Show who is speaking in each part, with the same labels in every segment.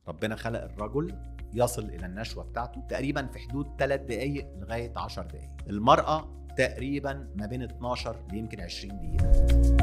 Speaker 1: ربنا خلق الرجل يصل الى النشوه بتاعته تقريبا في حدود 3 دقائق لغايه 10 دقائق المراه تقريبا ما بين 12 ليمكن 20 دقيقه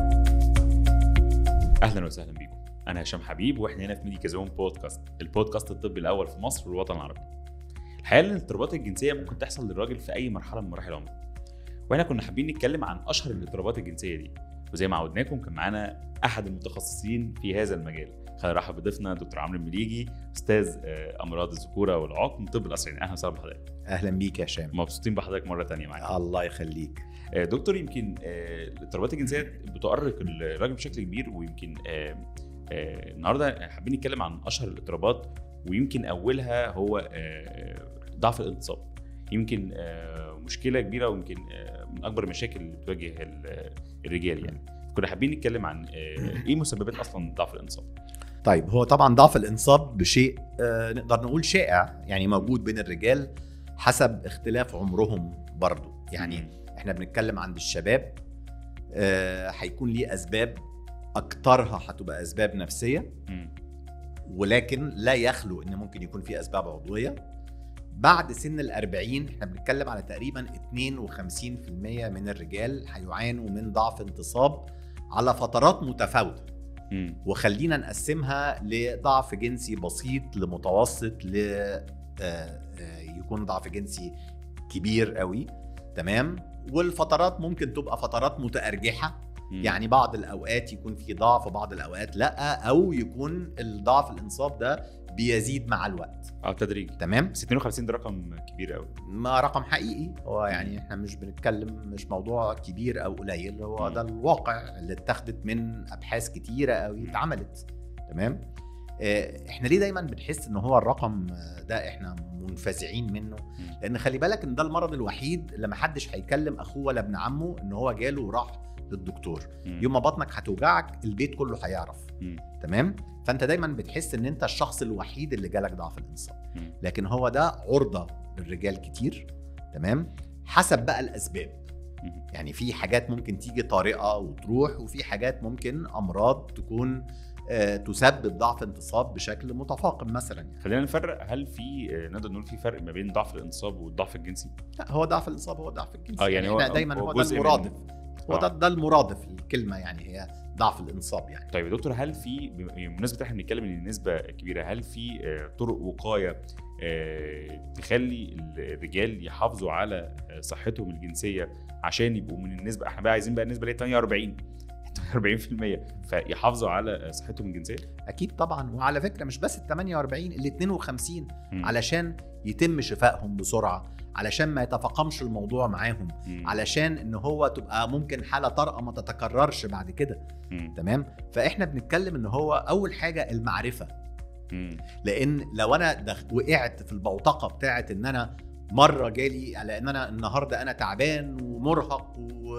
Speaker 2: اهلا وسهلا بيكم انا هشام حبيب واحنا هنا في ميديكا زون بودكاست البودكاست الطبي الاول في مصر والوطن العربي الحقيقه ان الاضطرابات الجنسيه ممكن تحصل للراجل في اي مرحله من مراحل عمره واحنا كنا حابين نتكلم عن اشهر الاضطرابات الجنسيه دي وزي ما عودناكم كان معانا احد المتخصصين في هذا المجال خلينا نرحب بضيفنا دكتور عمرو المليجي استاذ آه، امراض الذكوره والعقم طب الاسرين اهلا وسهلا بحضرتك
Speaker 1: اهلا بيك يا هشام
Speaker 2: مبسوطين بحضرتك مره تانية معانا
Speaker 1: الله يخليك
Speaker 2: آه، دكتور يمكن آه، الاضطرابات الجنسيه بتؤرق الراجل بشكل كبير ويمكن آه، آه، النهارده حابين نتكلم عن اشهر الاضطرابات ويمكن اولها هو آه، ضعف الانتصاب يمكن آه، مشكله كبيره ويمكن آه، من اكبر المشاكل اللي بتواجه ال- الرجال يعني كنا حابين نتكلم عن آه، ايه مسببات اصلا ضعف الانتصاب
Speaker 1: طيب هو طبعا ضعف الانصاب بشيء آه نقدر نقول شائع يعني موجود بين الرجال حسب اختلاف عمرهم برضو يعني احنا بنتكلم عند الشباب آه، هيكون ليه اسباب اكترها هتبقى اسباب نفسيه
Speaker 2: مم.
Speaker 1: ولكن لا يخلو ان ممكن يكون في اسباب عضويه بعد سن الأربعين احنا بنتكلم على تقريبا 52% من الرجال هيعانوا من ضعف انتصاب على فترات متفاوته
Speaker 2: مم.
Speaker 1: وخلينا نقسمها لضعف جنسي بسيط لمتوسط ل آه، آه، يكون ضعف جنسي كبير قوي تمام والفترات ممكن تبقى فترات متأرجحة
Speaker 2: مم.
Speaker 1: يعني بعض الأوقات يكون في ضعف وبعض الأوقات لا أو يكون الضعف الإنصاب ده بيزيد مع الوقت
Speaker 2: اه تدريج
Speaker 1: تمام
Speaker 2: بس 52 ده رقم كبير قوي
Speaker 1: ما رقم حقيقي هو يعني احنا مش بنتكلم مش موضوع كبير او قليل هو
Speaker 2: مم.
Speaker 1: ده الواقع اللي اتخذت من ابحاث كتيره قوي
Speaker 2: مم.
Speaker 1: اتعملت تمام آه، احنا ليه دايما بنحس ان هو الرقم آه، ده احنا منفزعين منه لان خلي بالك ان ده المرض الوحيد اللي محدش هيكلم اخوه ولا ابن عمه ان هو جاله وراح للدكتور
Speaker 2: مم.
Speaker 1: يوم ما بطنك هتوجعك البيت كله هيعرف
Speaker 2: مم.
Speaker 1: تمام فانت دايما بتحس ان انت الشخص الوحيد اللي جالك ضعف الانصاب
Speaker 2: مم.
Speaker 1: لكن هو ده عرضه للرجال كتير تمام حسب بقى الاسباب
Speaker 2: مم.
Speaker 1: يعني في حاجات ممكن تيجي طارئه وتروح وفي حاجات ممكن امراض تكون آه، تسبب ضعف انتصاب بشكل متفاقم مثلا يعني.
Speaker 2: خلينا نفرق هل في آه، نقدر نقول في فرق ما بين ضعف الانتصاب والضعف الجنسي؟
Speaker 1: لا هو ضعف الانصاب هو ضعف الجنسي
Speaker 2: اه يعني هو
Speaker 1: احنا دايما
Speaker 2: هو
Speaker 1: هو ده
Speaker 2: جزء من-
Speaker 1: المرادف هو ده
Speaker 2: آه.
Speaker 1: ده المرادف للكلمه يعني هي ضعف الانصاب يعني
Speaker 2: طيب يا دكتور هل في بمناسبه احنا بنتكلم ان النسبه كبيره هل في آه، طرق وقايه آه، تخلي الرجال يحافظوا على آه، صحتهم الجنسيه عشان يبقوا من النسبه احنا بقى عايزين بقى النسبه اللي هي 48 48% فيحافظوا على آه، صحتهم الجنسيه
Speaker 1: اكيد طبعا وعلى فكره مش بس ال 48 ال 52
Speaker 2: مم.
Speaker 1: علشان يتم شفائهم بسرعه علشان ما يتفاقمش الموضوع معاهم
Speaker 2: مم.
Speaker 1: علشان ان هو تبقى ممكن حاله طارئه ما تتكررش بعد كده
Speaker 2: مم.
Speaker 1: تمام فاحنا بنتكلم ان هو اول حاجه المعرفه
Speaker 2: مم.
Speaker 1: لان لو انا دخ... وقعت في البوتقه بتاعت ان انا مره جالي على ان انا النهارده انا تعبان ومرهق و...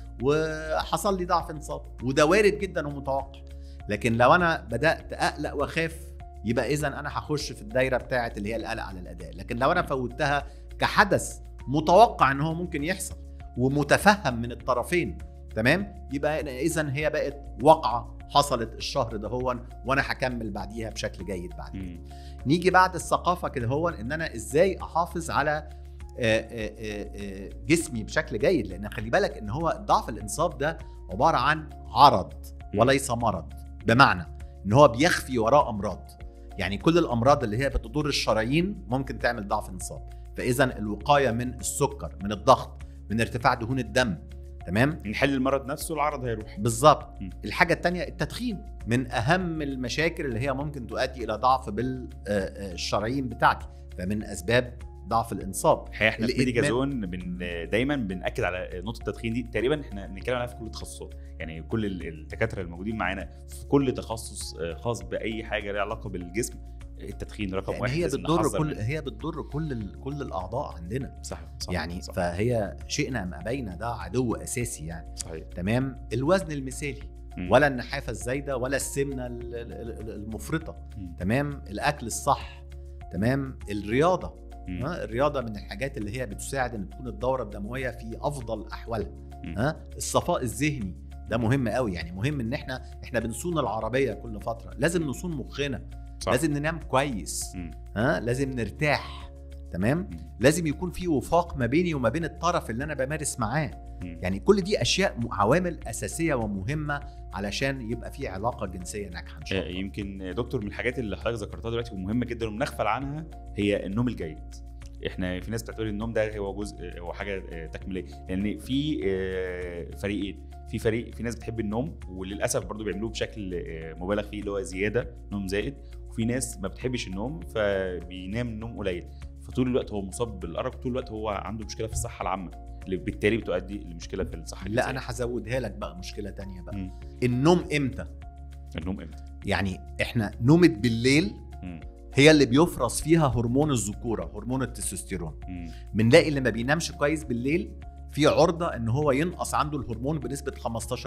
Speaker 1: وحصل لي ضعف انصاب وده وارد جدا ومتوقع لكن لو انا بدات اقلق واخاف يبقى اذا انا هخش في الدايره بتاعت اللي هي القلق على الاداء لكن لو انا فوتها كحدث متوقع ان هو ممكن يحصل ومتفهم من الطرفين تمام يبقى اذا هي بقت واقعه حصلت الشهر ده هو وانا هكمل بعديها بشكل جيد بعد كده
Speaker 2: مم.
Speaker 1: نيجي بعد الثقافه كده هو ان انا ازاي احافظ على آه، آه، آه، آه، جسمي بشكل جيد لان خلي بالك ان هو ضعف الانصاب ده عباره عن عرض وليس مرض بمعنى ان هو بيخفي وراه امراض يعني كل الامراض اللي هي بتضر الشرايين ممكن تعمل ضعف انصاب فاذا الوقايه من السكر من الضغط من ارتفاع دهون الدم تمام
Speaker 2: نحل المرض نفسه العرض هيروح
Speaker 1: بالظبط
Speaker 2: مم.
Speaker 1: الحاجه الثانيه التدخين من اهم المشاكل اللي هي ممكن تؤدي الى ضعف بالشرايين بتاعتي فمن اسباب ضعف الانصاب
Speaker 2: الحقيقه احنا في
Speaker 1: الإدمان-
Speaker 2: ميديكا زون بن دايما بناكد على نقطه التدخين دي تقريبا احنا بنتكلم عليها في كل التخصصات يعني كل ال- الدكاتره الموجودين معانا في كل تخصص آه، خاص باي حاجه ليها علاقه بالجسم التدخين رقم
Speaker 1: لان
Speaker 2: واحد
Speaker 1: هي
Speaker 2: لازم
Speaker 1: بتضر
Speaker 2: نحذر
Speaker 1: كل
Speaker 2: منه.
Speaker 1: هي بتضر كل ال- كل الاعضاء عندنا
Speaker 2: صح صح
Speaker 1: يعني
Speaker 2: صح
Speaker 1: فهي شئنا ام ابينا ده عدو اساسي يعني
Speaker 2: صحيح
Speaker 1: تمام الوزن المثالي
Speaker 2: مم.
Speaker 1: ولا النحافه الزايده ولا السمنه ال- ال- ال- المفرطه
Speaker 2: مم.
Speaker 1: تمام الاكل الصح تمام الرياضه
Speaker 2: مم.
Speaker 1: ها الرياضه من الحاجات اللي هي بتساعد ان تكون الدوره الدمويه في افضل احوالها
Speaker 2: مم.
Speaker 1: ها الصفاء الذهني ده مهم قوي يعني مهم ان احنا احنا بنصون العربيه كل فتره لازم نصون مخنا
Speaker 2: صح.
Speaker 1: لازم ننام كويس
Speaker 2: مم.
Speaker 1: ها لازم نرتاح تمام
Speaker 2: مم.
Speaker 1: لازم يكون في وفاق ما بيني وما بين الطرف اللي انا بمارس معاه
Speaker 2: مم.
Speaker 1: يعني كل دي اشياء م- عوامل اساسيه ومهمه علشان يبقى في علاقه جنسيه ناجحه ان شاء
Speaker 2: آه،
Speaker 1: الله
Speaker 2: يمكن دكتور من الحاجات اللي حضرتك ذكرتها دلوقتي ومهمه جدا وبنغفل عنها هي النوم الجيد احنا في ناس بتعتبر النوم ده هو جزء هو حاجه آه، تكميليه لان في آه، فريقين في فريق في ناس بتحب النوم وللاسف برضو بيعملوه بشكل آه، مبالغ فيه اللي هو زياده نوم زائد وفي ناس ما بتحبش النوم فبينام نوم قليل فطول الوقت هو مصاب بالارق طول الوقت هو عنده مشكله في الصحه العامه اللي بالتالي بتؤدي لمشكله في الصحه
Speaker 1: لا
Speaker 2: الجنسية.
Speaker 1: انا هزودها لك بقى مشكله تانية بقى
Speaker 2: مم.
Speaker 1: النوم امتى
Speaker 2: النوم امتى؟
Speaker 1: يعني احنا نومة بالليل
Speaker 2: مم.
Speaker 1: هي اللي بيفرز فيها هرمون الذكوره هرمون التستوستيرون
Speaker 2: مم.
Speaker 1: بنلاقي اللي ما بينامش كويس بالليل في عرضه ان هو ينقص عنده الهرمون بنسبه 15%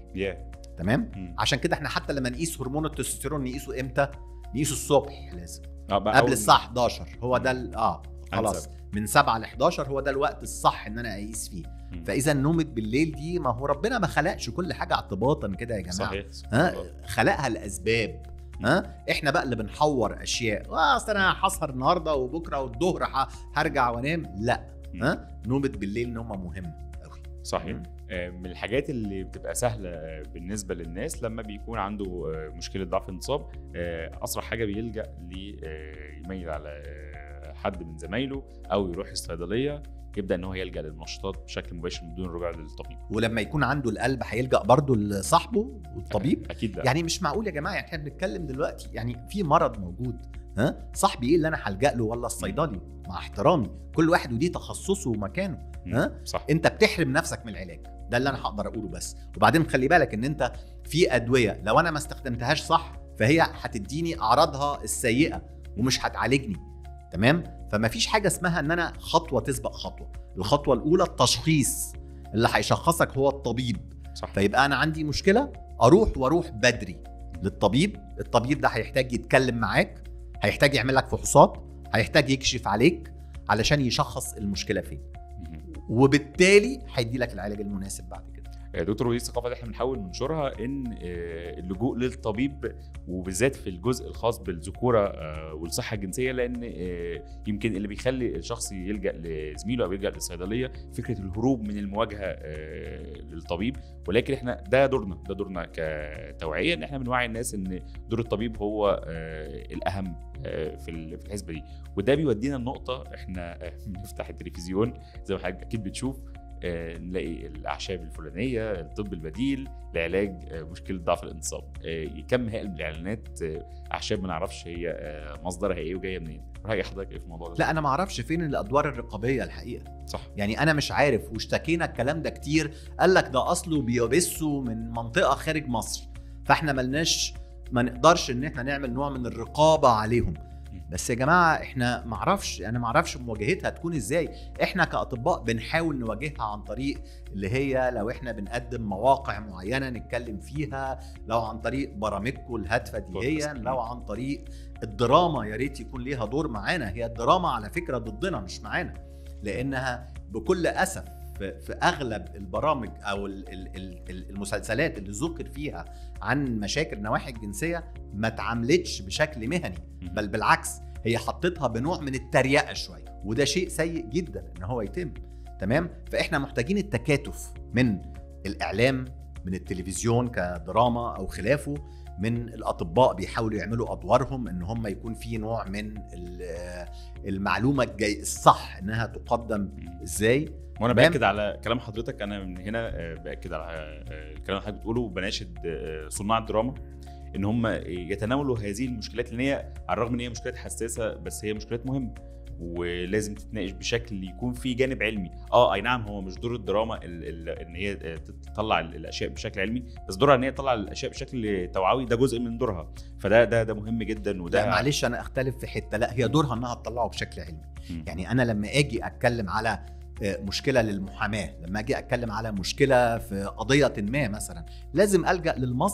Speaker 2: يا
Speaker 1: تمام
Speaker 2: مم.
Speaker 1: عشان كده احنا حتى لما نقيس هرمون التستوستيرون نقيسه امتى نقيسه الصبح لازم
Speaker 2: آه، بقى
Speaker 1: قبل
Speaker 2: أول-
Speaker 1: الساعه 11 هو ده ال- اه خلاص
Speaker 2: أنسب.
Speaker 1: من 7 ل 11 هو ده الوقت الصح ان انا اقيس فيه
Speaker 2: مم.
Speaker 1: فاذا نومه بالليل دي ما هو ربنا ما خلقش كل حاجه اعتباطا كده يا جماعه
Speaker 2: صحيح
Speaker 1: ها خلقها لاسباب ها احنا بقى اللي بنحور اشياء آه، اصل انا هسهر النهارده وبكره والظهر ه- هرجع وانام لا
Speaker 2: مم.
Speaker 1: ها نومه بالليل نومه مهمه قوي
Speaker 2: صحيح آه، من الحاجات اللي بتبقى سهله آه، بالنسبه للناس لما بيكون عنده آه، مشكله ضعف انتصاب آه، اسرع حاجه بيلجا ل آه، يميل على آه، حد من زمايله او يروح الصيدليه يبدا ان هو يلجا للمنشطات بشكل مباشر من دون الرجوع للطبيب
Speaker 1: ولما يكون عنده القلب هيلجا برضه لصاحبه والطبيب
Speaker 2: اكيد لا
Speaker 1: يعني مش معقول يا جماعه يعني احنا بنتكلم دلوقتي يعني في مرض موجود ها صاحبي ايه اللي انا هلجا له ولا الصيدلي مع احترامي كل واحد ودي تخصصه ومكانه
Speaker 2: مم.
Speaker 1: ها؟
Speaker 2: صح
Speaker 1: انت بتحرم نفسك من العلاج ده اللي انا هقدر اقوله بس وبعدين خلي بالك ان انت في ادويه لو انا ما استخدمتهاش صح فهي هتديني اعراضها السيئه ومش هتعالجني تمام فما فيش حاجه اسمها ان انا خطوه تسبق خطوه الخطوه الاولى التشخيص اللي هيشخصك هو الطبيب
Speaker 2: صح
Speaker 1: فيبقى انا عندي مشكله اروح واروح بدري للطبيب الطبيب ده هيحتاج يتكلم معاك هيحتاج يعمل لك فحوصات هيحتاج يكشف عليك علشان يشخص المشكله فين
Speaker 2: مم.
Speaker 1: وبالتالي هيدي لك العلاج المناسب بعد كده
Speaker 2: آه، دكتور ودي الثقافه اللي احنا بنحاول ننشرها ان آه، اللجوء للطبيب وبالذات في الجزء الخاص بالذكوره آه، والصحه الجنسيه لان آه، يمكن اللي بيخلي الشخص يلجا لزميله او يلجا للصيدليه فكره الهروب من المواجهه آه، للطبيب ولكن احنا ده دورنا ده دورنا كتوعيه ان احنا بنوعي الناس ان دور الطبيب هو آه، الاهم آه، في ال- في الحسبه دي وده بيودينا النقطه احنا آه، بنفتح التلفزيون زي ما حضرتك اكيد بتشوف آه، نلاقي الاعشاب الفلانيه الطب البديل لعلاج آه، مشكله ضعف الانتصاب آه، كم هائل من الاعلانات آه، اعشاب ما نعرفش هي آه، مصدرها ايه وجايه منين راي حضرتك ايه في الموضوع ده
Speaker 1: لا انا ما اعرفش فين الادوار الرقابيه الحقيقه
Speaker 2: صح
Speaker 1: يعني انا مش عارف واشتكينا الكلام ده كتير قال لك ده اصله بيبثوا من منطقه خارج مصر فاحنا ملناش ما نقدرش ان احنا نعمل نوع من الرقابه عليهم بس يا جماعه احنا ما اعرفش انا ما اعرفش مواجهتها تكون ازاي احنا كاطباء بنحاول نواجهها عن طريق اللي هي لو احنا بنقدم مواقع معينه نتكلم فيها لو عن طريق برامجكم الهادفه دي هي
Speaker 2: بودكاست.
Speaker 1: لو عن طريق الدراما يا ريت يكون ليها دور معانا هي الدراما على فكره ضدنا مش معانا لانها بكل اسف في في اغلب البرامج او ال- ال- ال- ال- المسلسلات اللي ذكر فيها عن مشاكل النواحي الجنسيه ما اتعاملتش بشكل مهني بل بالعكس هي حطتها بنوع من التريقه شويه وده شيء سيء جدا ان هو يتم تمام فاحنا محتاجين التكاتف من الاعلام من التلفزيون كدراما او خلافه من الاطباء بيحاولوا يعملوا ادوارهم ان هم يكون في نوع من ال- المعلومه الجاي الصح انها تقدم ازاي
Speaker 2: وانا
Speaker 1: تمام.
Speaker 2: باكد على كلام حضرتك انا من هنا آه، باكد على آه، الكلام اللي حضرتك بتقوله وبناشد آه، صناع الدراما ان هم يتناولوا هذه المشكلات لان هي على الرغم ان هي مشكلات حساسه بس هي مشكلات مهمه ولازم تتناقش بشكل يكون فيه جانب علمي اه اي نعم هو مش دور الدراما ال- ال- ان هي آه، تطلع ال- الاشياء بشكل علمي بس دورها ان هي تطلع الاشياء بشكل توعوي ده جزء من دورها فده ده ده مهم جدا وده
Speaker 1: لا معلش انا اختلف في حته لا هي دورها انها تطلعه بشكل علمي
Speaker 2: مم.
Speaker 1: يعني انا لما اجي اتكلم على آه، مشكله للمحاماه لما اجي اتكلم على مشكله في قضيه ما مثلا لازم الجا للمصدر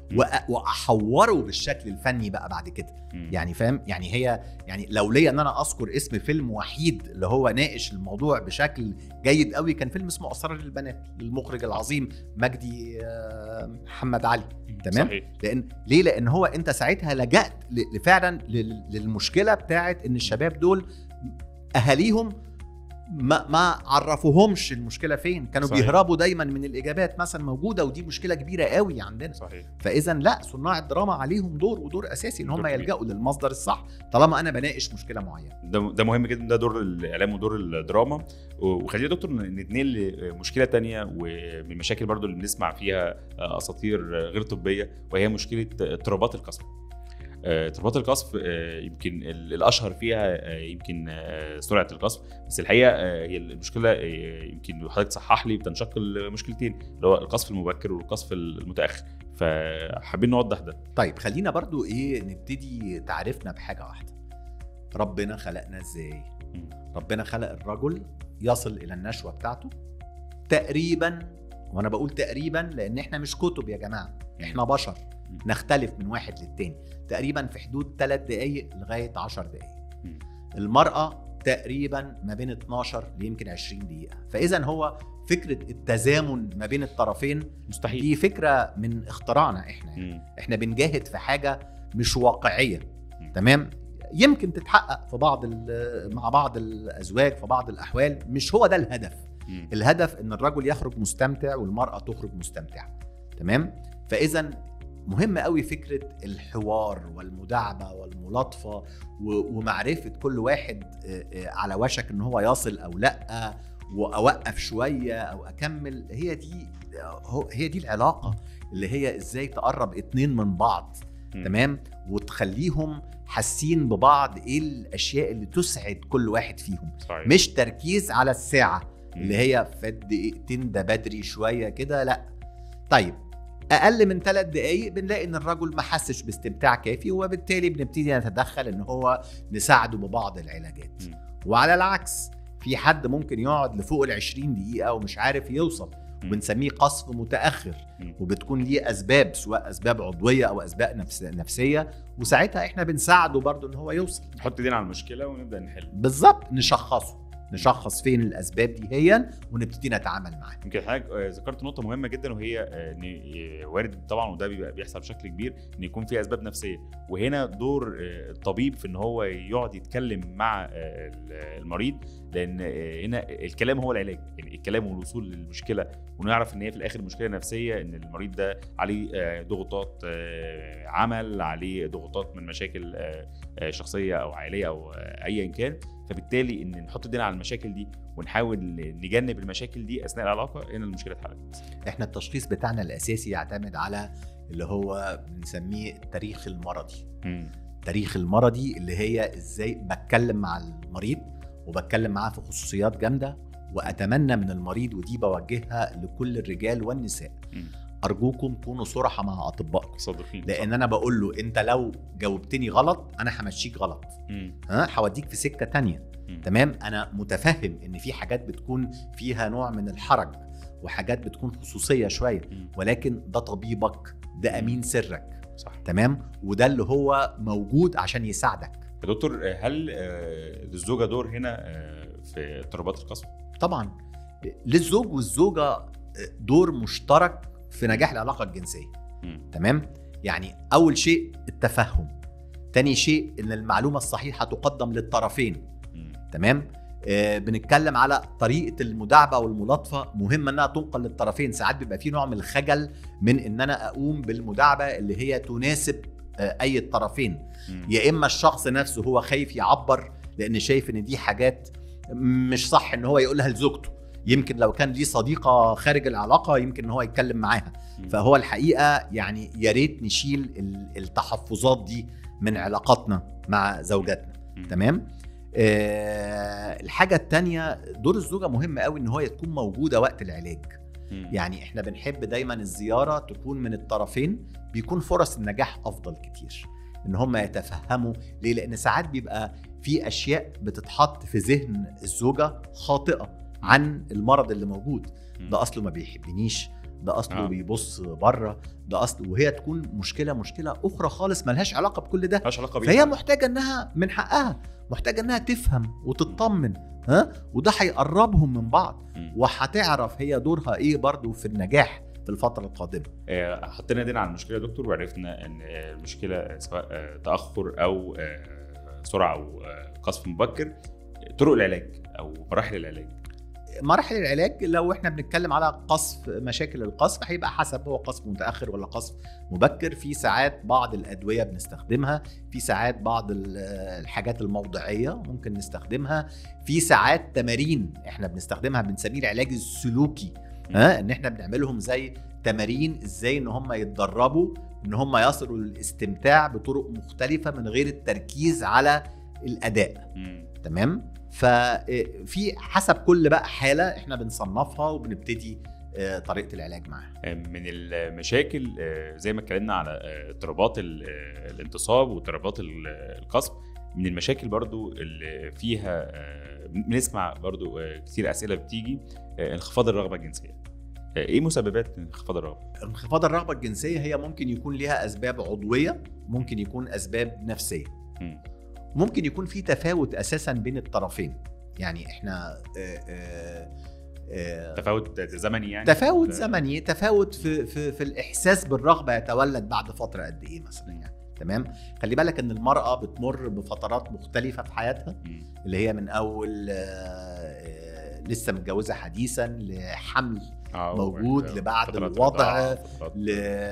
Speaker 2: مم.
Speaker 1: وأ- واحوره بالشكل الفني بقى بعد كده
Speaker 2: مم.
Speaker 1: يعني فاهم يعني هي يعني لو ليا ان انا اذكر اسم فيلم وحيد اللي هو ناقش الموضوع بشكل جيد قوي كان فيلم اسمه اسرار البنات للمخرج العظيم مجدي آه، محمد علي تمام؟
Speaker 2: صحيح
Speaker 1: لان ليه لان هو انت ساعتها لجأت ل- فعلا لل- للمشكله بتاعت ان الشباب دول اهاليهم ما ما عرفوهمش المشكله فين كانوا
Speaker 2: صحيح.
Speaker 1: بيهربوا دايما من الاجابات مثلا موجوده ودي مشكله كبيره قوي عندنا
Speaker 2: صحيح
Speaker 1: فاذا لا صناع الدراما عليهم دور ودور اساسي ان
Speaker 2: دور
Speaker 1: هم
Speaker 2: كبير.
Speaker 1: يلجأوا للمصدر الصح طالما انا بناقش مشكله معينه
Speaker 2: ده ده مهم جدا ده دور الاعلام ودور الدراما و- وخلينا يا دكتور نتنقل لمشكله تانية ومن المشاكل برضو اللي بنسمع فيها اساطير غير طبيه وهي مشكله اضطرابات القصف آه، اضطرابات القصف آه، يمكن ال- الاشهر فيها آه، يمكن آه، سرعه القصف بس الحقيقه آه، هي المشكله آه، يمكن حضرتك تصحح لي بتنشق لمشكلتين اللي هو القصف المبكر والقصف المتاخر فحابين نوضح ده
Speaker 1: طيب خلينا برضو ايه نبتدي تعرفنا بحاجه واحده ربنا خلقنا ازاي
Speaker 2: مم.
Speaker 1: ربنا خلق الرجل يصل الى النشوه بتاعته تقريبا وانا بقول تقريبا لان احنا مش كتب يا جماعه احنا بشر
Speaker 2: مم.
Speaker 1: نختلف من واحد للتاني تقريبا في حدود 3 دقائق لغايه 10 دقائق
Speaker 2: مم.
Speaker 1: المراه تقريبا ما بين 12 ليمكن 20 دقيقه فاذا هو فكره التزامن ما بين الطرفين
Speaker 2: مستحيل
Speaker 1: دي فكره من اختراعنا احنا يعني.
Speaker 2: مم.
Speaker 1: احنا بنجاهد في حاجه مش واقعيه
Speaker 2: مم.
Speaker 1: تمام يمكن تتحقق في بعض ال- مع بعض الازواج في بعض الاحوال مش هو ده الهدف
Speaker 2: مم.
Speaker 1: الهدف ان الرجل يخرج مستمتع والمراه تخرج مستمتعه تمام فاذا مهم قوي فكره الحوار والمداعبه والملاطفه و- ومعرفه كل واحد آه، آه، على وشك ان هو يصل او لا واوقف شويه او اكمل هي دي هو- هي دي العلاقه اللي هي ازاي تقرب اتنين من بعض
Speaker 2: مم.
Speaker 1: تمام وتخليهم حاسين ببعض ايه الاشياء اللي تسعد كل واحد فيهم
Speaker 2: صحيح
Speaker 1: مش تركيز على الساعه
Speaker 2: مم.
Speaker 1: اللي هي فات دقيقتين ده بدري شويه كده لا طيب اقل من ثلاث دقائق بنلاقي ان الرجل ما حسش باستمتاع كافي وبالتالي بنبتدي نتدخل ان هو نساعده ببعض العلاجات
Speaker 2: مم.
Speaker 1: وعلى العكس في حد ممكن يقعد لفوق ال 20 دقيقه ومش عارف يوصل
Speaker 2: مم.
Speaker 1: وبنسميه قصف متاخر
Speaker 2: مم.
Speaker 1: وبتكون ليه اسباب سواء اسباب عضويه او اسباب نفس نفسيه وساعتها احنا بنساعده برضه ان هو يوصل
Speaker 2: نحط ايدينا على المشكله ونبدا نحل
Speaker 1: بالظبط نشخصه نشخص فين الاسباب دي هي ونبتدي نتعامل معاها
Speaker 2: يمكن حضرتك آه، ذكرت نقطة مهمة جدا وهي آه، ان آه، وارد طبعا وده بيبقى بيحصل بشكل كبير ان يكون في اسباب نفسية وهنا دور آه، الطبيب في ان هو يقعد يتكلم مع آه، المريض لان آه، هنا الكلام هو العلاج يعني الكلام والوصول للمشكلة ونعرف ان هي في الاخر مشكلة نفسية ان المريض ده عليه آه، ضغوطات آه، عمل عليه ضغوطات من مشاكل آه، آه، شخصية او عائلية او آه، ايا كان فبالتالي ان نحط ايدينا على المشاكل دي ونحاول نجنب المشاكل دي اثناء العلاقه هنا المشكله اتحلت
Speaker 1: احنا التشخيص بتاعنا الاساسي يعتمد على اللي هو بنسميه التاريخ المرضي التاريخ المرضي اللي هي ازاي بتكلم مع المريض وبتكلم معاه في خصوصيات جامده واتمنى من المريض ودي بوجهها لكل الرجال والنساء
Speaker 2: مم.
Speaker 1: ارجوكم كونوا صراحه مع اطبائكم
Speaker 2: صادقين
Speaker 1: لان انا بقول له انت لو جاوبتني غلط انا همشيك غلط
Speaker 2: مم.
Speaker 1: ها هوديك في سكه تانية
Speaker 2: مم.
Speaker 1: تمام انا متفهم ان في حاجات بتكون فيها نوع من الحرج وحاجات بتكون خصوصيه شويه
Speaker 2: مم.
Speaker 1: ولكن ده طبيبك ده امين سرك
Speaker 2: صح
Speaker 1: تمام وده اللي هو موجود عشان يساعدك
Speaker 2: يا دكتور هل آه، للزوجه دور هنا آه، في اضطرابات القسم؟
Speaker 1: طبعا للزوج والزوجه دور مشترك في نجاح العلاقه الجنسيه
Speaker 2: مم.
Speaker 1: تمام يعني اول شيء التفهم تاني شيء ان المعلومه الصحيحه تقدم للطرفين
Speaker 2: مم.
Speaker 1: تمام آه بنتكلم على طريقه المداعبه والملاطفه مهم انها تنقل للطرفين ساعات بيبقى في نوع من الخجل من ان انا اقوم بالمداعبه اللي هي تناسب آه اي الطرفين
Speaker 2: مم.
Speaker 1: يا اما الشخص نفسه هو خايف يعبر لان شايف ان دي حاجات مش صح ان هو يقولها لزوجته يمكن لو كان ليه صديقه خارج العلاقه يمكن ان هو يتكلم معاها
Speaker 2: مم.
Speaker 1: فهو الحقيقه يعني يا ريت نشيل ال- التحفظات دي من علاقاتنا مع زوجاتنا
Speaker 2: مم.
Speaker 1: تمام آه الحاجه التانية دور الزوجه مهم قوي ان هو تكون موجوده وقت العلاج
Speaker 2: مم.
Speaker 1: يعني احنا بنحب دايما الزياره تكون من الطرفين بيكون فرص النجاح افضل كتير ان هم يتفهموا ليه لان ساعات بيبقى في اشياء بتتحط في ذهن الزوجه خاطئه عن المرض اللي موجود
Speaker 2: مم.
Speaker 1: ده اصله ما بيحبنيش ده اصله
Speaker 2: آه.
Speaker 1: آه. بيبص بره ده اصله وهي تكون مشكله مشكله اخرى خالص ملهاش علاقه بكل ده
Speaker 2: ملهاش علاقه بيه
Speaker 1: فهي محتاجه انها من حقها محتاجه انها تفهم وتطمن ها وده هيقربهم من بعض
Speaker 2: مم.
Speaker 1: وهتعرف هي دورها ايه برضو في النجاح في الفتره القادمه
Speaker 2: آه، حطينا ايدينا على المشكله يا دكتور وعرفنا ان آه، المشكله سواء آه، تاخر او آه، سرعه او آه، قصف مبكر طرق العلاج او مراحل العلاج
Speaker 1: مراحل العلاج لو احنا بنتكلم على قصف مشاكل القصف هيبقى حسب هو قصف متاخر ولا قصف مبكر في ساعات بعض الادويه بنستخدمها في ساعات بعض ال- الحاجات الموضعيه ممكن نستخدمها في ساعات تمارين احنا بنستخدمها بنسميه العلاج السلوكي ها ان احنا بنعملهم زي تمارين ازاي ان هم يتدربوا ان هم يصلوا للاستمتاع بطرق مختلفه من غير التركيز على الاداء
Speaker 2: مم.
Speaker 1: تمام ففي حسب كل بقى حاله احنا بنصنفها وبنبتدي آه، طريقه العلاج معاها
Speaker 2: آه، من المشاكل آه، زي ما اتكلمنا على آه، اضطرابات ال- آه، الانتصاب واضطرابات ال- آه، القصف من المشاكل برضو اللي فيها آه، بنسمع برضو آه، كتير اسئله بتيجي آه، انخفاض الرغبه الجنسيه آه، ايه مسببات انخفاض الرغبه
Speaker 1: انخفاض الرغبه الجنسيه هي ممكن يكون ليها اسباب عضويه ممكن يكون اسباب نفسيه
Speaker 2: مم.
Speaker 1: ممكن يكون في تفاوت اساسا بين الطرفين يعني احنا آه، آه، آه،
Speaker 2: تفاوت زمني يعني
Speaker 1: تفاوت
Speaker 2: لا.
Speaker 1: زمني تفاوت في في في الاحساس بالرغبه يتولد بعد فتره قد ايه مثلا يعني تمام خلي بالك ان المراه بتمر بفترات مختلفه في حياتها
Speaker 2: مم.
Speaker 1: اللي هي من اول آه، آه، لسه متجوزه حديثا لحمل
Speaker 2: آه،
Speaker 1: موجود
Speaker 2: وبعد-
Speaker 1: لبعد
Speaker 2: فترات
Speaker 1: الوضع،
Speaker 2: رضاعة، فترات-
Speaker 1: ل...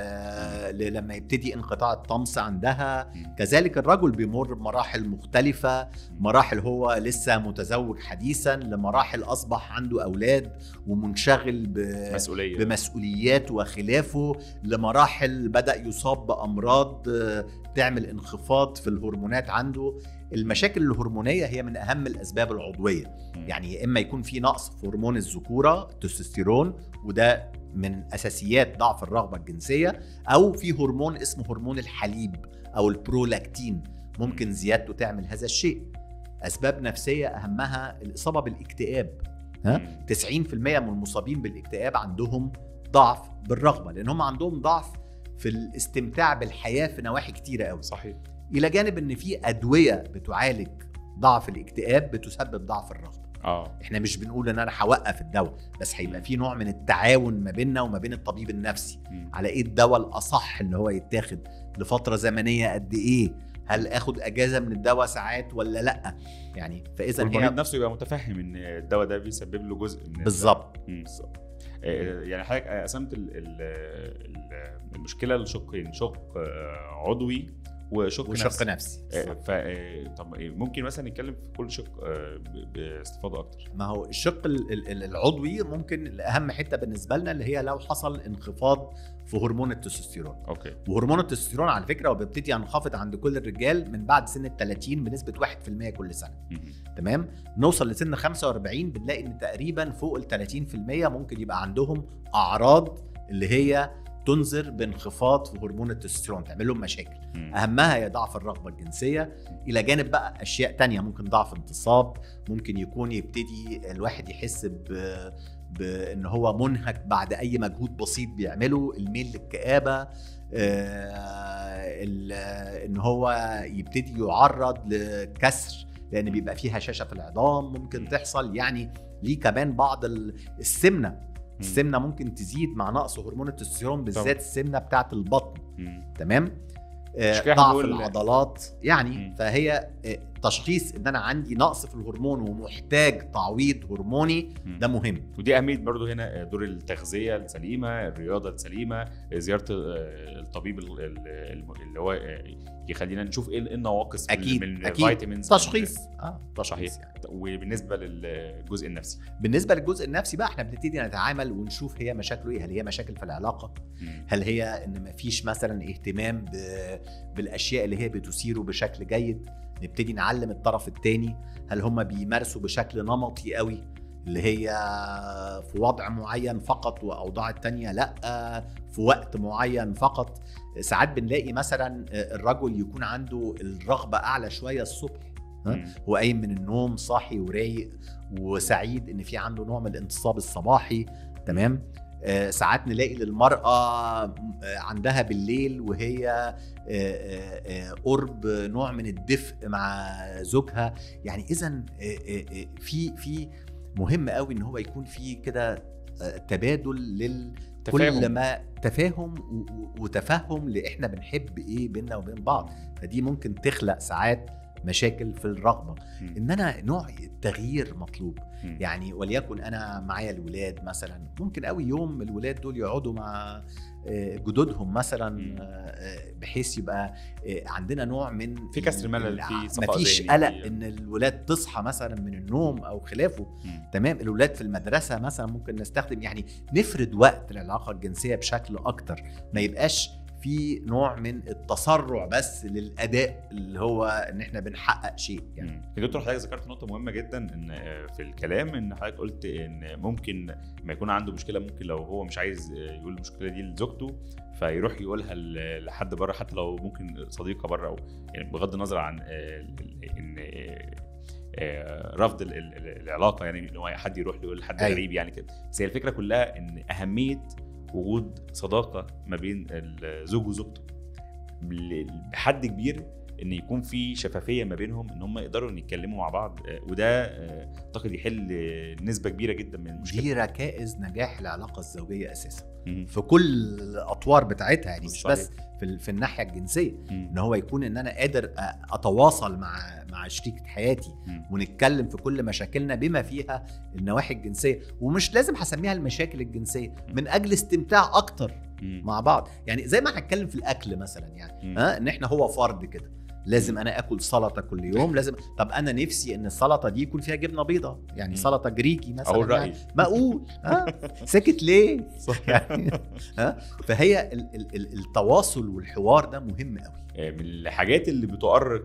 Speaker 1: ل... لما يبتدي انقطاع الطمس عندها
Speaker 2: مم.
Speaker 1: كذلك الرجل بيمر بمراحل مختلفة مراحل هو لسه متزوج حديثا لمراحل أصبح عنده أولاد ومنشغل ب...
Speaker 2: مسؤوليه
Speaker 1: بمسؤوليات وخلافه لمراحل بدأ يصاب بأمراض آه، تعمل انخفاض في الهرمونات عنده المشاكل الهرمونية هي من أهم الأسباب العضوية
Speaker 2: مم.
Speaker 1: يعني يا اما يكون في نقص في هرمون الذكوره التستوستيرون وده من اساسيات ضعف الرغبه الجنسيه او في هرمون اسمه هرمون الحليب او البرولاكتين ممكن زيادته تعمل هذا الشيء اسباب نفسيه اهمها الاصابه بالاكتئاب ها
Speaker 2: مم.
Speaker 1: 90% من المصابين بالاكتئاب عندهم ضعف بالرغبه لان هم عندهم ضعف في الاستمتاع بالحياه في نواحي كتيره قوي
Speaker 2: صحيح
Speaker 1: الى جانب ان في ادويه بتعالج ضعف الاكتئاب بتسبب ضعف الرغبه
Speaker 2: اه
Speaker 1: احنا مش بنقول ان انا هوقف الدواء بس هيبقى في نوع من التعاون ما بيننا وما بين الطبيب النفسي
Speaker 2: مم.
Speaker 1: على ايه الدواء الاصح اللي هو يتاخد لفتره زمنيه قد ايه هل اخد اجازه من الدواء ساعات ولا لا يعني فاذا
Speaker 2: والمريض
Speaker 1: هي
Speaker 2: نفسه يبقى متفهم ان الدواء ده بيسبب له جزء من
Speaker 1: بالظبط
Speaker 2: مم. آه، يعني حضرتك قسمت ال- ال- ال- المشكله لشقين شق آه، عضوي وشق
Speaker 1: وشق
Speaker 2: نفسي
Speaker 1: نفسي
Speaker 2: آه، ف آه، طب إيه، ممكن مثلا نتكلم في كل شق آه، ب- باستفاضه اكتر
Speaker 1: ما هو الشق ال- ال- ال- العضوي ممكن اهم حته بالنسبه لنا اللي هي لو حصل انخفاض في هرمون التستوستيرون
Speaker 2: اوكي
Speaker 1: وهرمون التستوستيرون على فكره هو بيبتدي ينخفض عند كل الرجال من بعد سن ال 30 بنسبه 1% كل سنه
Speaker 2: مم.
Speaker 1: تمام نوصل لسن 45 بنلاقي ان تقريبا فوق ال 30% ممكن يبقى عندهم اعراض اللي هي تنذر بانخفاض في هرمون التستوستيرون تعمل لهم مشاكل
Speaker 2: مم.
Speaker 1: اهمها هي ضعف الرغبه الجنسيه الى جانب بقى اشياء تانية ممكن ضعف انتصاب ممكن يكون يبتدي الواحد يحس ب بان هو منهك بعد اي مجهود بسيط بيعمله الميل للكآبه آه، ال- ان هو يبتدي يعرض لكسر لان بيبقى فيه هشاشه في العظام ممكن تحصل يعني ليه كمان بعض ال- السمنه السمنه ممكن تزيد مع نقص هرمون التستوستيرون بالذات السمنه بتاعه البطن
Speaker 2: مم.
Speaker 1: تمام آه،
Speaker 2: مش كده
Speaker 1: ضعف
Speaker 2: هنقول-
Speaker 1: العضلات يعني
Speaker 2: مم.
Speaker 1: فهي آه، تشخيص ان انا عندي نقص في الهرمون ومحتاج تعويض هرموني
Speaker 2: مم.
Speaker 1: ده مهم
Speaker 2: ودي اهميه برضو هنا دور التغذيه السليمه الرياضه السليمه زياره آه، الطبيب ال- ال- اللي هو آه، يخلينا نشوف ايه إيه النواقص من-
Speaker 1: اكيد
Speaker 2: من
Speaker 1: اكيد
Speaker 2: فيتامينز
Speaker 1: تشخيص اه
Speaker 2: صحيح
Speaker 1: تشخيص يعني.
Speaker 2: وبالنسبه للجزء النفسي
Speaker 1: بالنسبه للجزء النفسي بقى احنا بنبتدي نتعامل ونشوف هي مشاكله ايه هل هي مشاكل في العلاقه
Speaker 2: مم.
Speaker 1: هل هي ان مفيش مثلا اهتمام ب... بالاشياء اللي هي بتثيره بشكل جيد نبتدي نعلم الطرف الثاني هل هم بيمارسوا بشكل نمطي قوي اللي هي في وضع معين فقط واوضاع التانية لا في وقت معين فقط ساعات بنلاقي مثلا الرجل يكون عنده الرغبه اعلى شويه الصبح ها؟
Speaker 2: مم.
Speaker 1: هو قايم من النوم صاحي ورايق وسعيد ان في عنده نوع من الانتصاب الصباحي تمام آه، ساعات نلاقي للمرأة آه، عندها بالليل وهي آه، آه، آه، قرب نوع من الدفء مع زوجها يعني إذا في في مهم قوي ان هو يكون في كده آه، تبادل لل كل
Speaker 2: تفاهم
Speaker 1: ما تفاهم و- و- وتفهم لاحنا بنحب ايه بينا وبين بعض فدي ممكن تخلق ساعات مشاكل في الرغبه
Speaker 2: مم.
Speaker 1: ان انا نوع التغيير مطلوب
Speaker 2: مم.
Speaker 1: يعني وليكن انا معايا الولاد مثلا ممكن قوي يوم الولاد دول يقعدوا مع آه، جدودهم مثلا
Speaker 2: مم.
Speaker 1: آه، آه، بحيث يبقى آه، عندنا نوع من
Speaker 2: في كسر ملل،
Speaker 1: ال-
Speaker 2: في صفاء
Speaker 1: مفيش
Speaker 2: ذهني،
Speaker 1: قلق
Speaker 2: في-
Speaker 1: ان الولاد تصحى مثلا من النوم او خلافه
Speaker 2: مم.
Speaker 1: تمام الولاد في المدرسه مثلا ممكن نستخدم يعني نفرد وقت العلاقه الجنسيه بشكل اكتر ما يبقاش في نوع من التسرع بس للاداء اللي هو ان احنا بنحقق شيء يعني
Speaker 2: مم. يا دكتور حضرتك ذكرت نقطة مهمة جدا ان آه، في الكلام ان حضرتك قلت ان ممكن ما يكون عنده مشكلة ممكن لو هو مش عايز آه، يقول المشكلة دي لزوجته فيروح يقولها ل- لحد بره حتى لو ممكن صديقة بره او يعني بغض النظر عن آه، ال- ان آه، آه، رفض ال- ال- ال- العلاقة يعني ان هو حد يروح يقول لحد
Speaker 1: أيوة.
Speaker 2: غريب يعني كده بس هي الفكرة كلها ان أهمية وجود صداقة ما بين الزوج وزوجته بل- بحد كبير ان يكون في شفافيه ما بينهم ان هم يقدروا ان يتكلموا مع بعض آه، وده آه، اعتقد يحل آه، نسبه كبيره جدا من المشكله
Speaker 1: دي ركائز نجاح العلاقه الزوجيه اساسا
Speaker 2: مم.
Speaker 1: في كل الاطوار بتاعتها يعني مش
Speaker 2: صحيح.
Speaker 1: بس في, ال- في الناحيه الجنسيه
Speaker 2: مم.
Speaker 1: ان هو يكون ان انا قادر أ- اتواصل مع مع شريكه حياتي
Speaker 2: مم.
Speaker 1: ونتكلم في كل مشاكلنا بما فيها النواحي الجنسيه ومش لازم هسميها المشاكل الجنسيه من اجل استمتاع اكتر
Speaker 2: مم.
Speaker 1: مع بعض يعني زي ما هنتكلم في الاكل مثلا يعني
Speaker 2: مم.
Speaker 1: ها ان احنا هو فرد كده لازم انا اكل سلطه كل يوم لازم طب انا نفسي ان السلطه دي يكون فيها جبنه بيضاء يعني
Speaker 2: مم.
Speaker 1: سلطه جريكي مثلا
Speaker 2: اقول
Speaker 1: يعني.
Speaker 2: رايي
Speaker 1: ما اقول ها سكت ليه
Speaker 2: صح
Speaker 1: يعني ها فهي ال- ال- ال- التواصل والحوار ده مهم قوي
Speaker 2: آه، من الحاجات اللي بتؤرق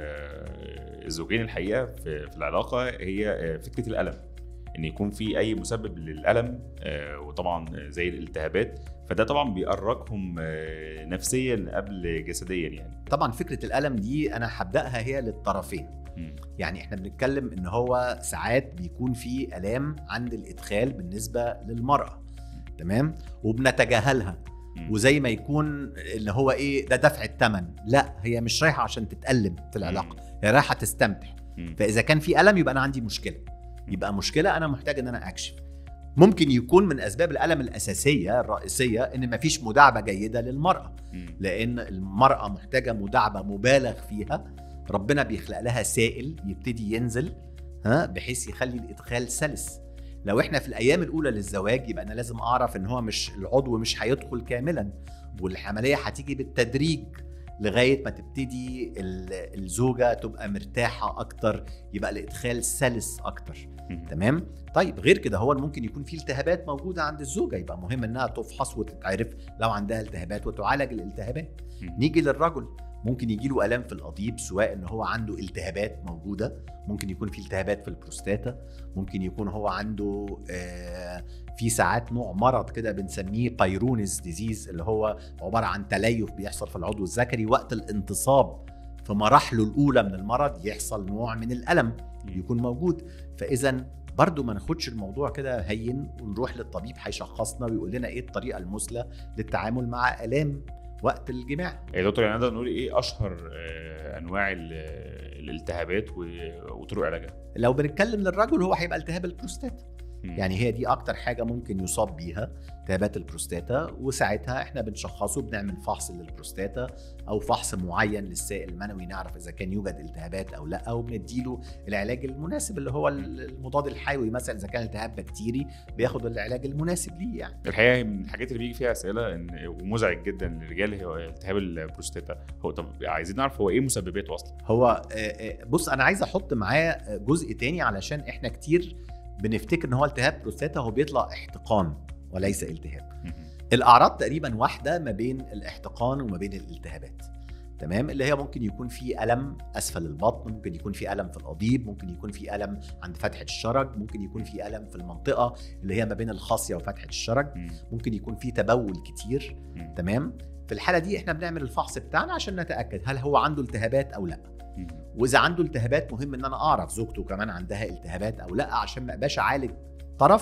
Speaker 2: آه، الزوجين الحقيقه في في العلاقه هي آه، فكره الالم ان يكون في اي مسبب للالم آه، وطبعا زي الالتهابات فده طبعا بيأرقهم آه، نفسيا قبل جسديا يعني
Speaker 1: طبعا فكره الالم دي انا هبداها هي للطرفين
Speaker 2: مم.
Speaker 1: يعني احنا بنتكلم ان هو ساعات بيكون في الام عند الادخال بالنسبه للمراه تمام وبنتجاهلها
Speaker 2: مم.
Speaker 1: وزي ما يكون اللي هو ايه ده دفع الثمن لا هي مش رايحه عشان تتالم في العلاقه هي رايحه تستمتع
Speaker 2: مم.
Speaker 1: فاذا كان في الم يبقى انا عندي مشكله يبقى مشكله انا محتاج ان انا اكشف ممكن يكون من اسباب الالم الاساسيه الرئيسيه ان مفيش مداعبه جيده للمراه
Speaker 2: مم.
Speaker 1: لان المراه محتاجه مداعبه مبالغ فيها ربنا بيخلق لها سائل يبتدي ينزل ها بحيث يخلي الادخال سلس لو احنا في الايام الاولى للزواج يبقى انا لازم اعرف ان هو مش العضو مش هيدخل كاملا والعمليه هتيجي بالتدريج لغايه ما تبتدي ال- الزوجه تبقى مرتاحه اكتر يبقى الادخال سلس اكتر
Speaker 2: مم.
Speaker 1: تمام طيب غير كده هو ممكن يكون في التهابات موجوده عند الزوجه يبقى مهم انها تفحص وتتعرف لو عندها التهابات وتعالج الالتهابات
Speaker 2: مم.
Speaker 1: نيجي للرجل ممكن يجي له الام في القضيب سواء ان هو عنده التهابات موجوده ممكن يكون في التهابات في البروستاتا ممكن يكون هو عنده آه، في ساعات نوع مرض كده بنسميه بايرونيز ديزيز اللي هو عباره عن تليف بيحصل في العضو الذكري وقت الانتصاب في مراحله الاولى من المرض يحصل نوع من الالم يكون موجود فاذا برضو ما ناخدش الموضوع كده هين ونروح للطبيب هيشخصنا ويقول لنا ايه الطريقه المثلى للتعامل مع الام وقت الجماع
Speaker 2: يا دكتور يعني نقدر نقول ايه اشهر آه، انواع ال- الالتهابات و- وطرق علاجها
Speaker 1: لو بنتكلم للرجل هو هيبقى التهاب البروستاتا
Speaker 2: مم.
Speaker 1: يعني هي دي اكتر حاجه ممكن يصاب بيها التهابات البروستاتا وساعتها احنا بنشخصه بنعمل فحص للبروستاتا او فحص معين للسائل المنوي نعرف اذا كان يوجد التهابات او لا وبنديله العلاج المناسب اللي هو المضاد الحيوي مثلا اذا كان التهاب بكتيري بياخد العلاج المناسب ليه يعني
Speaker 2: الحقيقه من الحاجات اللي بيجي فيها اسئله ان ومزعج جدا للرجال هو التهاب البروستاتا هو طب عايزين نعرف هو ايه مسبباته اصلا
Speaker 1: هو آه، آه، بص انا عايز احط معاه جزء تاني علشان احنا كتير بنفتكر ان هو التهاب بروستاتا هو بيطلع احتقان وليس التهاب
Speaker 2: مم.
Speaker 1: الاعراض تقريبا واحده ما بين الاحتقان وما بين الالتهابات تمام اللي هي ممكن يكون في الم اسفل البطن ممكن يكون في الم في القضيب ممكن يكون في الم عند فتحه الشرج ممكن يكون في الم في المنطقه اللي هي ما بين الخاصيه وفتحه الشرج
Speaker 2: مم.
Speaker 1: ممكن يكون في تبول كتير
Speaker 2: مم.
Speaker 1: تمام في الحاله دي احنا بنعمل الفحص بتاعنا عشان نتاكد هل هو عنده التهابات او لا
Speaker 2: مم.
Speaker 1: واذا عنده التهابات مهم ان انا اعرف زوجته كمان عندها التهابات او لا عشان ما ابقاش اعالج طرف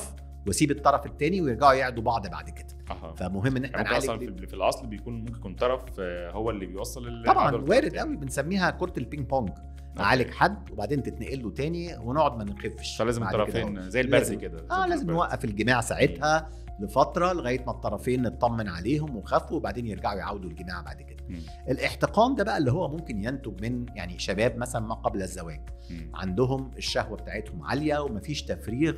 Speaker 1: واسيب الطرف الثاني ويرجعوا يعدوا بعض بعد كده
Speaker 2: اها
Speaker 1: فمهم ان احنا
Speaker 2: يعني ممكن اصلا
Speaker 1: نعالج
Speaker 2: في, في الاصل بيكون ممكن يكون طرف آه، هو اللي بيوصل ال-
Speaker 1: طبعا
Speaker 2: العضلة
Speaker 1: وارد
Speaker 2: للطرف
Speaker 1: قوي بنسميها كرة البينج بونج نعالج حد وبعدين تتنقل له تاني ونقعد ما نخفش
Speaker 2: فلازم
Speaker 1: بعد كده
Speaker 2: الطرفين زي البرد
Speaker 1: لازم.
Speaker 2: كده
Speaker 1: اه
Speaker 2: زي
Speaker 1: لازم
Speaker 2: البرد.
Speaker 1: نوقف الجماع ساعتها لفتره لغايه ما الطرفين نطمن عليهم وخفوا وبعدين يرجعوا يعودوا الجماع بعد كده
Speaker 2: مم.
Speaker 1: الاحتقان ده بقى اللي هو ممكن ينتج من يعني شباب مثلا ما قبل الزواج
Speaker 2: مم.
Speaker 1: عندهم الشهوه بتاعتهم عاليه ومفيش تفريغ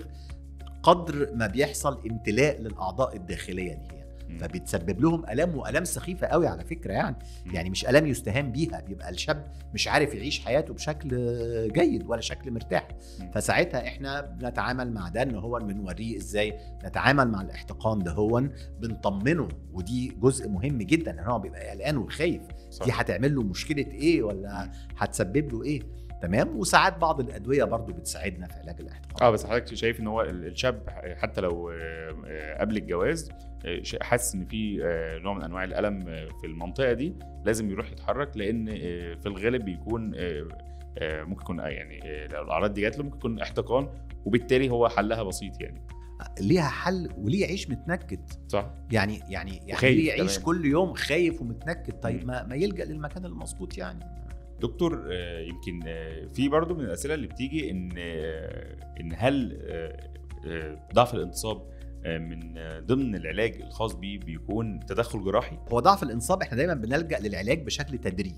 Speaker 1: قدر ما بيحصل امتلاء للاعضاء الداخليه دي يعني.
Speaker 2: مم.
Speaker 1: فبتسبب لهم الام والام سخيفه قوي على فكره يعني
Speaker 2: مم.
Speaker 1: يعني مش الام يستهان بيها بيبقى الشاب مش عارف يعيش حياته بشكل جيد ولا شكل مرتاح
Speaker 2: مم.
Speaker 1: فساعتها احنا بنتعامل مع ده ان هو بنوريه ازاي نتعامل مع الاحتقان ده هو بنطمنه ودي جزء مهم جدا ان هو بيبقى قلقان وخايف
Speaker 2: صح.
Speaker 1: دي هتعمل له مشكله ايه ولا هتسبب له ايه تمام وساعات بعض الادويه برضو بتساعدنا في علاج الاحتقان
Speaker 2: اه بس حضرتك شايف ان هو ال- الشاب حتى لو آه، آه، قبل الجواز آه، ش- حاسس ان في آه، نوع من انواع الالم آه، في المنطقه دي لازم يروح يتحرك لان آه، في الغالب بيكون آه، آه، ممكن يكون آه، يعني آه، لو الاعراض دي جات له ممكن يكون احتقان وبالتالي هو حلها بسيط يعني
Speaker 1: ليها حل وليه يعيش متنكد
Speaker 2: صح
Speaker 1: يعني يعني يعني
Speaker 2: وخايف
Speaker 1: ليه يعيش
Speaker 2: كمان.
Speaker 1: كل يوم خايف ومتنكد طيب
Speaker 2: مم.
Speaker 1: ما, ما يلجا للمكان المظبوط يعني
Speaker 2: دكتور آه، يمكن آه، في برضو من الاسئله اللي بتيجي ان آه، ان هل آه، آه، ضعف الانتصاب آه، من آه، ضمن العلاج الخاص بيه بيكون تدخل جراحي
Speaker 1: هو ضعف الانصاب احنا دايما بنلجا للعلاج بشكل تدريجي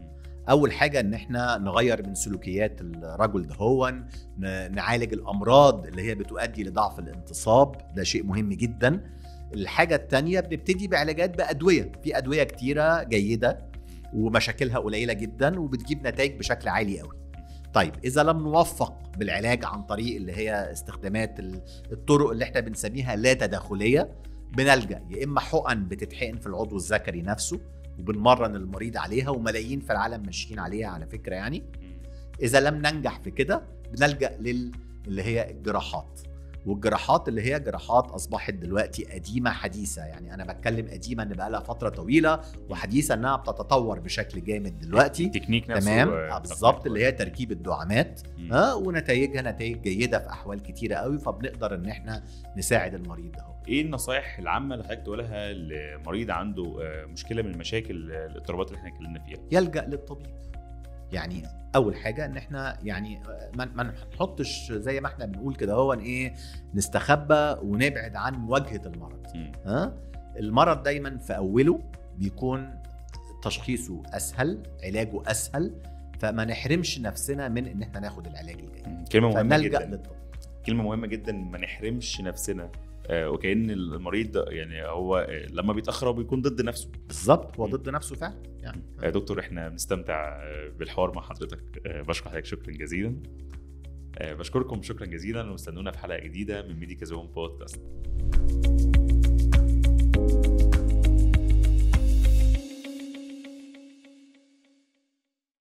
Speaker 1: اول حاجه ان احنا نغير من سلوكيات الرجل دهون ن- نعالج الامراض اللي هي بتؤدي لضعف الانتصاب ده شيء مهم جدا الحاجه الثانيه بنبتدي بعلاجات بادويه في ادويه كتيره جيده ومشاكلها قليله جدا وبتجيب نتائج بشكل عالي قوي طيب اذا لم نوفق بالعلاج عن طريق اللي هي استخدامات ال- الطرق اللي احنا بنسميها لا تداخليه بنلجا يا اما حقن بتتحقن في العضو الذكري نفسه وبنمرن المريض عليها وملايين في العالم ماشيين عليها على فكره يعني اذا لم ننجح في كده بنلجا لل اللي هي الجراحات والجراحات اللي هي جراحات اصبحت دلوقتي قديمه حديثه يعني انا بتكلم قديمه ان بقى لها فتره طويله وحديثه انها بتتطور بشكل جامد دلوقتي
Speaker 2: التكنيك نفسه
Speaker 1: تمام
Speaker 2: آه،
Speaker 1: آه، بالظبط اللي هي تركيب الدعامات
Speaker 2: مم.
Speaker 1: ها ونتائجها نتائج جيده في احوال كتيره قوي فبنقدر ان احنا نساعد المريض ده
Speaker 2: ايه النصايح العامه اللي حضرتك تقولها لمريض عنده آه، مشكله من مشاكل آه، الاضطرابات اللي احنا اتكلمنا فيها
Speaker 1: يلجا للطبيب يعني اول حاجه ان احنا يعني ما ما نحطش زي ما احنا بنقول كده هو ايه نستخبى ونبعد عن مواجهه المرض
Speaker 2: مم.
Speaker 1: ها المرض دايما في اوله بيكون تشخيصه اسهل علاجه اسهل فما نحرمش نفسنا من ان احنا ناخد العلاج الجيد
Speaker 2: مم. كلمه مهمه
Speaker 1: فنلجا
Speaker 2: جدا
Speaker 1: للطبيب
Speaker 2: كلمه مهمه جدا ما نحرمش نفسنا آه، وكأن المريض ده يعني هو آه، لما بيتاخر هو بيكون ضد نفسه
Speaker 1: بالظبط هو
Speaker 2: مم.
Speaker 1: ضد نفسه فعلا يعني
Speaker 2: آه، دكتور احنا بنستمتع آه، بالحوار مع حضرتك آه، بشكر حضرتك شكرا جزيلا آه، بشكركم شكرا جزيلا واستنونا في حلقه جديده من ميديكا زون بودكاست